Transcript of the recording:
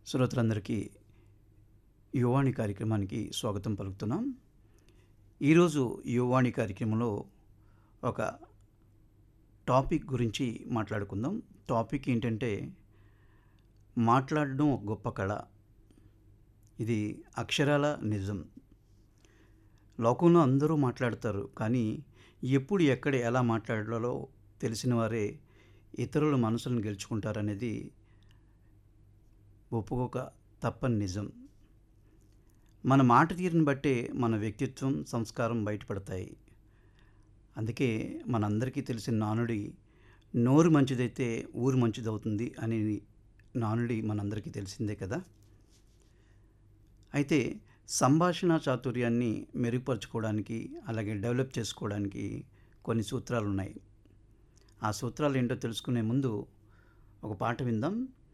శ్రోతలందరికీ యువాణి కార్యక్రమానికి స్వాగతం పలుకుతున్నాం ఈరోజు యువాణి కార్యక్రమంలో ఒక టాపిక్ గురించి మాట్లాడుకుందాం టాపిక్ ఏంటంటే మాట్లాడడం ఒక గొప్ప కళ ఇది అక్షరాల నిజం లోకంలో అందరూ మాట్లాడతారు కానీ ఎప్పుడు ఎక్కడ ఎలా మాట్లాడాలో తెలిసిన వారే ఇతరుల మనసులను గెలుచుకుంటారనేది ఒప్పుకోక తప్పని నిజం మన మాట తీరుని బట్టే మన వ్యక్తిత్వం సంస్కారం బయటపడతాయి అందుకే మనందరికీ తెలిసిన నానుడి నోరు మంచిదైతే ఊరు మంచిదవుతుంది అని నానుడి మనందరికీ తెలిసిందే కదా అయితే సంభాషణ చాతుర్యాన్ని మెరుగుపరచుకోవడానికి అలాగే డెవలప్ చేసుకోవడానికి కొన్ని సూత్రాలు ఉన్నాయి ఆ సూత్రాలు ఏంటో తెలుసుకునే ముందు ఒక పాట విందాం